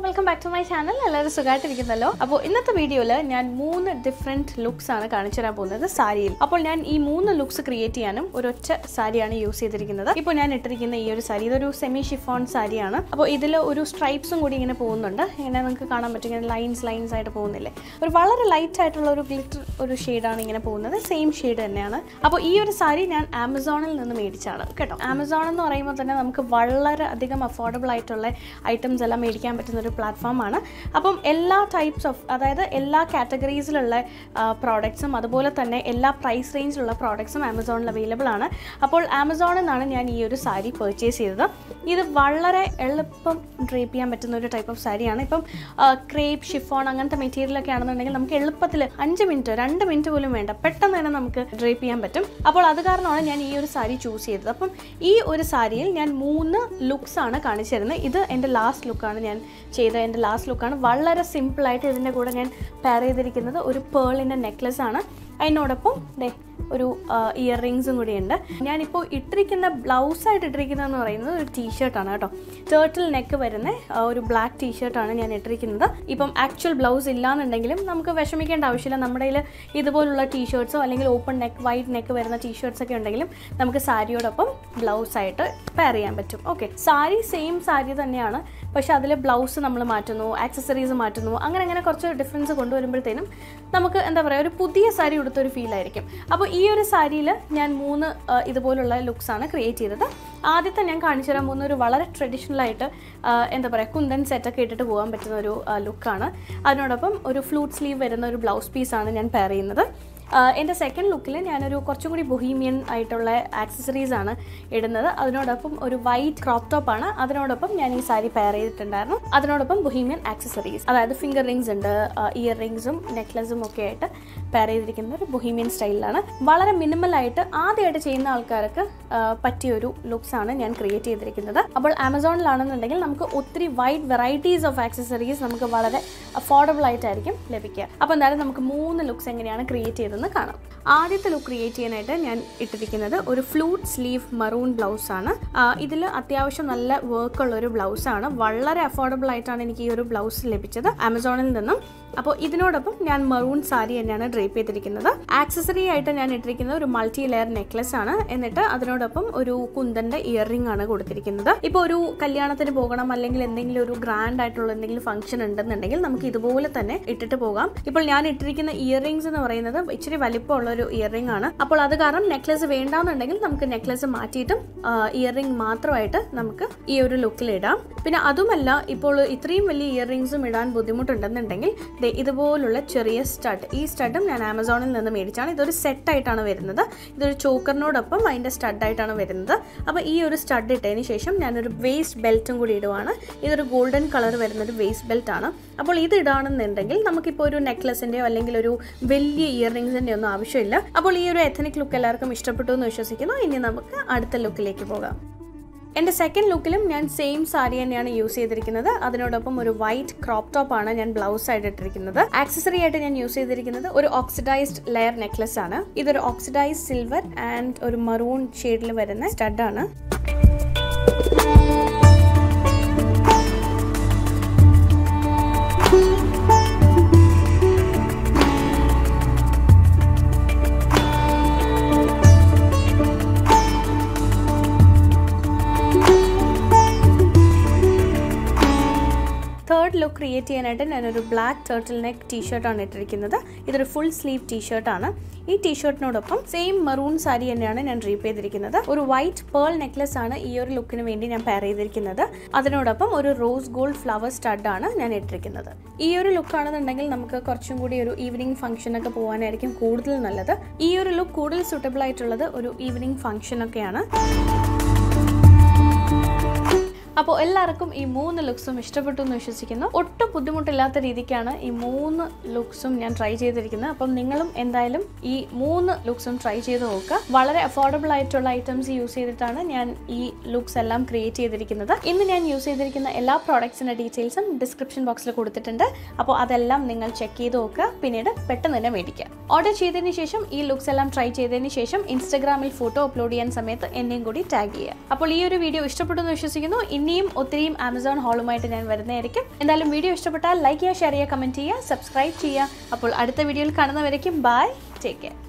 welcome back to my channel എല്ലാവരും സുഖമായിട്ടിരിക്കുന്നല്ലോ അപ്പോൾ ഇന്നത്തെ വീഡിയോയിൽ ഞാൻ മൂന്ന് ഡിഫറെൻറ്റ് ലുക്സ് ആണ് കാണിച്ചു തരാൻ പോകുന്നത് സാരിയിൽ അപ്പോൾ ഞാൻ ഈ മൂന്ന് ലുക്സ് ക്രിയേറ്റ് ചെയ്യാനും ഒരൊറ്റ സാരിയാണ് യൂസ് ചെയ്തിരിക്കുന്നത് ഇപ്പോൾ ഞാൻ ഇട്ടിരിക്കുന്ന ഈ ഒരു സാരി ഇതൊരു സെമി ഷിഫോൺ സാരിയാണ് അപ്പോൾ ഇതിൽ ഒരു സ്ട്രൈപ്സും കൂടി ഇങ്ങനെ പോകുന്നുണ്ട് ഇങ്ങനെ നിങ്ങൾക്ക് കാണാൻ പറ്റും ഇങ്ങനെ ലൈൻസ് ലൈൻസ് ആയിട്ട് പോകുന്നില്ലേ ഒരു വളരെ ലൈറ്റ് ആയിട്ടുള്ള ഒരു ഗ്ലിറ്റർ ഒരു ഷെയ്ഡാണ് ഇങ്ങനെ പോകുന്നത് സെയിം ഷെയ്ഡ് തന്നെയാണ് അപ്പോൾ ഈ ഒരു സാരി ഞാൻ ആമസോണിൽ നിന്ന് മേടിച്ചാണ് കേട്ടോ ആമസോൺ എന്ന് പറയുമ്പോൾ തന്നെ നമുക്ക് വളരെ അധികം അഫോർഡബിൾ ആയിട്ടുള്ള ഐറ്റംസ് എല്ലാം മേടിക്കാൻ പറ്റുന്ന ഒരു പ്ലാറ്റ്ഫോമാണ് അപ്പം എല്ലാ ടൈപ്സ് ഓഫ് അതായത് എല്ലാ കാറ്റഗറീസിലുള്ള പ്രോഡക്ട്സും അതുപോലെ തന്നെ എല്ലാ പ്രൈസ് റേഞ്ചിലുള്ള പ്രോഡക്ട്സും ആമസോണിൽ അവൈലബിൾ ആണ് അപ്പോൾ ആമസോണിൽ നിന്നാണ് ഞാൻ ഈ ഒരു സാരി പർച്ചേസ് ചെയ്തത് ഇത് വളരെ എളുപ്പം ഡ്രേപ്പ് ചെയ്യാൻ പറ്റുന്ന ഒരു ടൈപ്പ് ഓഫ് സാരിയാണ് ഇപ്പം ക്രേപ്പ് ഷിഫോൺ അങ്ങനത്തെ മെറ്റീരിയലൊക്കെ ആണെന്നുണ്ടെങ്കിൽ നമുക്ക് എളുപ്പത്തിൽ അഞ്ച് മിനിറ്റ് രണ്ട് മിനിറ്റ് പോലും വേണ്ട പെട്ടെന്ന് തന്നെ നമുക്ക് ഡ്രേപ്പ് ചെയ്യാൻ പറ്റും അപ്പോൾ അത് കാരണമാണ് ഞാൻ ഈ ഒരു സാരി ചൂസ് ചെയ്തത് അപ്പം ഈ ഒരു സാരിയിൽ ഞാൻ മൂന്ന് ലുക്സ് ആണ് കാണിച്ചു തരുന്നത് ഇത് എൻ്റെ ലാസ്റ്റ് ലുക്കാണ് ഞാൻ ചെയ്ത എൻ്റെ ലാസ്റ്റ് ലുക്കാണ് വളരെ സിമ്പിളായിട്ട് ഇതിൻ്റെ കൂടെ ഞാൻ പെയർ ചെയ്തിരിക്കുന്നത് ഒരു പേളിൻ്റെ നെക്ലസ് ആണ് അതിനോടൊപ്പം ദേ ഒരു ഇയർ റിങ്സും കൂടി ഉണ്ട് ഞാനിപ്പോൾ ഇട്ടിരിക്കുന്ന ബ്ലൗസായിട്ട് ഇട്ടിരിക്കുന്നതെന്ന് പറയുന്നത് ഒരു ടീഷർട്ടാണ് കേട്ടോ ടേർട്ടിൽ നെക്ക് വരുന്ന ആ, ഒരു ബ്ലാക്ക് ടീഷർട്ടാണ് ഞാൻ ഇട്ടിരിക്കുന്നത് ഇപ്പം ആക്ച്വൽ ബ്ലൗസ് ഇല്ലാന്നുണ്ടെങ്കിലും നമുക്ക് വിഷമിക്കേണ്ട ആവശ്യമില്ല നമ്മുടെ കയ്യിൽ ഇതുപോലുള്ള ടീഷർട്ട്സോ അല്ലെങ്കിൽ ഓപ്പൺ നെക്ക് വൈറ്റ് നെക്ക് വരുന്ന ടീഷർട്ട്സ് ഒക്കെ ഉണ്ടെങ്കിലും നമുക്ക് സാരിയോടൊപ്പം ബ്ലൗസായിട്ട് പെയർ ചെയ്യാൻ പറ്റും ഓക്കെ സാരി സെയിം സാരി തന്നെയാണ് പക്ഷെ അതിൽ ബ്ലൗസ് നമ്മൾ മാറ്റുന്നു ആക്സസറീസ് മാറ്റുന്നു അങ്ങനെ അങ്ങനെ കുറച്ച് ഡിഫറൻസ് കൊണ്ടുവരുമ്പോഴത്തേനും നമുക്ക് എന്താ പറയുക ഒരു പുതിയ സാരി ഉടുത്ത ഒരു ഫീൽ ആയിരിക്കും അപ്പോൾ ഈ ഒരു സാരിയിൽ ഞാൻ മൂന്ന് ആ, ഇതുപോലുള്ള ലുക്സ് ആണ് ക്രിയേറ്റ് ചെയ്തത് ആദ്യത്തെ ഞാൻ കാണിച്ചു തരാൻ പോകുന്ന ഒരു വളരെ ട്രഡീഷണൽ ആയിട്ട് ആ, എന്താ പറയുക കുന്തൻ സെറ്റൊക്കെ ഇട്ടിട്ട് പോകാൻ പറ്റുന്ന ഒരു ലുക്കാണ് അതിനോടൊപ്പം ഒരു ഫ്ലൂട്ട് സ്ലീവ് വരുന്ന ഒരു ബ്ലൗസ് പീസാണ് ഞാൻ പെയർ ചെയ്യുന്നത് ആഹ് എൻ്റെ സെക്കൻഡ് ലുക്കിൽ ഞാനൊരു കുറച്ചും കൂടി ബൊഹീമിയൻ ആയിട്ടുള്ള ആക്സസറീസ് ആണ് ഇടുന്നത് അതിനോടൊപ്പം ഒരു വൈറ്റ് ക്രോപ്പ് ടോപ്പ് ആണ് അതിനോടൊപ്പം ഞാൻ ഈ സാരി പെയർ ചെയ്തിട്ടുണ്ടായിരുന്നു അതിനോടൊപ്പം ബൊഹീമിയൻ ആക്സസറീസ് അതായത് ഫിംഗർ റിങ്സ് ഉണ്ട് ഇയർ റിങ്സും നെക്ലസും ഒക്കെ ആയിട്ട് പെയർ ചെയ്തിരിക്കുന്ന ഒരു ബൊഹീമിയൻ സ്റ്റൈലിലാണ് വളരെ മിനിമൽ ആയിട്ട് ആദ്യമായിട്ട് ചെയ്യുന്ന ആൾക്കാർക്ക് ആഹ് പറ്റിയൊരു ലുക്സ് ആണ് ഞാൻ ക്രിയേറ്റ് ചെയ്തിരിക്കുന്നത് അപ്പോൾ ആമസോണിലാണെന്നുണ്ടെങ്കിൽ നമുക്ക് ഒത്തിരി വൈഡ് വെറൈറ്റീസ് ഓഫ് ആക്സസറീസ് നമുക്ക് വളരെ അഫോർഡബിൾ ആയിട്ടായിരിക്കും ലഭിക്കുക അപ്പോൾ എന്തായാലും നമുക്ക് മൂന്ന് ലുക്സ് എങ്ങനെയാണ് ക്രിയേറ്റ് ചെയ്തതെന്ന് കാണാം ആദ്യത്തെ ലുക്ക് ക്രിയേറ്റ് ചെയ്യാനായിട്ട് ഞാൻ ഇട്ടിരിക്കുന്നത് ഒരു ഫ്ലൂട്ട് സ്ലീവ് മറൂൺ ബ്ലൗസ് ആണ് ഇതിൽ അത്യാവശ്യം നല്ല വർക്ക് ഉള്ള ഒരു ബ്ലൗസ് ആണ് വളരെ അഫോർഡബിൾ ആയിട്ടാണ് എനിക്ക് ഈ ഒരു ബ്ലൗസ് ലഭിച്ചത് ആമസോണിൽ നിന്നും അപ്പോൾ ഇതിനോടൊപ്പം ഞാൻ മറൂൺ സാരി തന്നെയാണ് ഡ്രേപ്പ് ചെയ്തിരിക്കുന്നത് ആക്സസറി ആയിട്ട് ഞാൻ ഇട്ടിരിക്കുന്നത് ഒരു മൾട്ടി ലെയർ നെക്ലസ് ആണ് എന്നിട്ട് അതിനോടൊപ്പം ഒരു കുന്തന്റെ ഇയർ റിംഗ് ആണ് കൊടുത്തിരിക്കുന്നത് ഇപ്പോൾ ഒരു കല്യാണത്തിന് പോകണം അല്ലെങ്കിൽ എന്തെങ്കിലും ഒരു ഗ്രാൻഡ് ആയിട്ടുള്ള എന്തെങ്കിലും ഫംഗ്ഷൻ ഉണ്ടെന്നുണ്ടെങ്കിൽ നമുക്ക് ഇതുപോലെ തന്നെ ഇട്ടിട്ട് പോകാം ഇപ്പോൾ ഞാൻ ഇട്ടിരിക്കുന്ന ഇയർ റിംഗ്സ് എന്ന് പറയുന്നത് ഇച്ചിരി വലിപ്പമുള്ള ഒരു ഇയർ റിംഗ് ആണ് അപ്പോൾ അത് കാരണം നെക്ലസ് വേണ്ടാന്നുണ്ടെങ്കിൽ നമുക്ക് നെക്ലസ് മാറ്റിയിട്ടും ഇയർ റിംഗ് മാത്രമായിട്ട് നമുക്ക് ഈ ഒരു ലുക്കിൽ ഇടാം പിന്നെ അതുമല്ല ഇപ്പോൾ ഇത്രയും വലിയ ഇയർ റിംഗ്സും ഇടാൻ ബുദ്ധിമുട്ടുണ്ടെന്നുണ്ടെങ്കിൽ ദേ ഇതുപോലുള്ള ചെറിയ സ്റ്റഡ് ഈ സ്റ്റഡും ഞാൻ ആമസോണിൽ നിന്ന് മേടിച്ചാണ് ഇതൊരു സെറ്റായിട്ടാണ് വരുന്നത് ഇതൊരു ചോക്കറിനോടൊപ്പം അതിൻ്റെ സ്റ്റഡായിട്ടാണ് വരുന്നത് അപ്പോൾ ഈ ഒരു സ്റ്റഡ് ഇട്ടതിന് ശേഷം ഞാനൊരു വേസ്റ്റ് ബെൽറ്റും കൂടി ഇടുവാണ് ഇതൊരു ഗോൾഡൻ കളർ വരുന്നൊരു വേസ്റ്റ് ബെൽറ്റ് ആണ് അപ്പോൾ ഇത് ഇടാണെന്നുണ്ടെങ്കിൽ നമുക്കിപ്പോൾ ഒരു നെക്ലസിൻ്റെയോ അല്ലെങ്കിൽ ഒരു വലിയ ഇയർ റിംഗ്സിൻ്റെയോ ഒന്നും ആവശ്യമില്ല അപ്പോൾ ഈ ഒരു എഥനിക് ലുക്ക് എല്ലാവർക്കും ഇഷ്ടപ്പെട്ടു എന്ന് വിശ്വസിക്കുന്നു ഇനി നമുക്ക് അടുത്ത ലുക്കിലേക്ക് പോകാം എൻ്റെ സെക്കൻഡ് ലുക്കിലും ഞാൻ സെയിം സാരി തന്നെയാണ് യൂസ് ചെയ്തിരിക്കുന്നത് അതിനോടൊപ്പം ഒരു വൈറ്റ് ക്രോപ്പ് ടോപ്പ് ആണ് ഞാൻ ബ്ലൗസ് ആയിട്ട് ഇട്ടിരിക്കുന്നത് ആക്സസറി ആയിട്ട് ഞാൻ യൂസ് ചെയ്തിരിക്കുന്നത് ഒരു ഓക്സിഡൈസ്ഡ് ലെയർ നെക്ലസ് ആണ് ഇതൊരു ഓക്സിഡൈസ്ഡ് സിൽവർ ആൻഡ് ഒരു മറൂൺ ഷെയ്ഡിൽ വരുന്ന സ്റ്റഡ് ആണ് തേർഡ് ലുക്ക് ക്രിയേറ്റ് ചെയ്യാനായിട്ട് ഞാനൊരു ബ്ലാക്ക് ടേർട്ടിൽ നെക്ക് ടീഷർട്ടാണ് ഇട്ടിരിക്കുന്നത് ഇതൊരു ഫുൾ സ്ലീവ് ടീഷർട്ടാണ് ഈ ടീഷർട്ടിനോടൊപ്പം സെയിം മറൂൺ സാരി തന്നെയാണ് ഞാൻ ഡ്രീപ്പ് ചെയ്തിരിക്കുന്നത് ഒരു വൈറ്റ് പേൾ നെക്ലസ് ആണ് ഈ ഒരു ലുക്കിന് വേണ്ടി ഞാൻ പെയർ ചെയ്തിരിക്കുന്നത് അതിനോടൊപ്പം ഒരു റോസ് ഗോൾഡ് ഫ്ലവർ സ്റ്റഡ് ആണ് ഞാൻ ഇട്ടിരിക്കുന്നത് ഈ ഒരു ലുക്ക് ആണെന്നുണ്ടെങ്കിൽ നമുക്ക് കുറച്ചും കൂടി ഒരു ഈവനിങ് ഫംഗ്ഷൻ ഒക്കെ പോകാനായിരിക്കും കൂടുതൽ നല്ലത് ഈ ഒരു ലുക്ക് കൂടുതൽ സൂട്ടബിൾ ആയിട്ടുള്ളത് ഒരു ഈവനിങ് ഫംഗ്ഷൻ ഒക്കെയാണ് അപ്പോൾ എല്ലാവർക്കും ഈ മൂന്ന് ലുക്സും ഇഷ്ടപ്പെട്ടു എന്ന് വിശ്വസിക്കുന്നു ഒട്ടും ബുദ്ധിമുട്ടില്ലാത്ത രീതിക്കാണ് ഈ മൂന്ന് ലുക്സും ഞാൻ ട്രൈ ചെയ്തിരിക്കുന്നത് അപ്പം നിങ്ങളും എന്തായാലും ഈ മൂന്ന് ലുക്സും ട്രൈ ചെയ്ത് നോക്കുക വളരെ അഫോർഡബിൾ ആയിട്ടുള്ള ഐറ്റംസ് യൂസ് ചെയ്തിട്ടാണ് ഞാൻ ഈ ലുക്സ് എല്ലാം ക്രിയേറ്റ് ചെയ്തിരിക്കുന്നത് ഇന്ന് ഞാൻ യൂസ് ചെയ്തിരിക്കുന്ന എല്ലാ പ്രോഡക്ട്സിൻ്റെ ഡീറ്റെയിൽസും ഡിസ്ക്രിപ്ഷൻ ബോക്സിൽ കൊടുത്തിട്ടുണ്ട് അപ്പോൾ അതെല്ലാം നിങ്ങൾ ചെക്ക് ചെയ്ത് നോക്കുക പിന്നീട് പെട്ടെന്ന് തന്നെ മേടിക്കുക ഓർഡർ ചെയ്തതിന് ശേഷം ഈ ലുക്സ് എല്ലാം ട്രൈ ചെയ്തതിന് ശേഷം ഇൻസ്റ്റഗ്രാമിൽ ഫോട്ടോ അപ്ലോഡ് ചെയ്യാൻ സമയത്ത് എന്നെയും കൂടി ടാഗ് ചെയ്യുക അപ്പോൾ ഈ ഒരു വീഡിയോ ഇഷ്ടപ്പെട്ടു എന്ന് വിശ്വസിക്കുന്നു ഇനി ഇനിയും ഒത്തിരിയും ആമസോൺ ഹോളുമായിട്ട് ഞാൻ വരുന്നതായിരിക്കും എന്തായാലും വീഡിയോ ഇഷ്ടപ്പെട്ടാൽ ലൈക്ക് ചെയ്യുക ഷെയർ ചെയ്യുക കമൻറ്റ് ചെയ്യുക സബ്സ്ക്രൈബ് ചെയ്യുക അപ്പോൾ അടുത്ത വീഡിയോയിൽ കാണുന്നവരേക്കും ബൈ ടേക്ക് കെയർ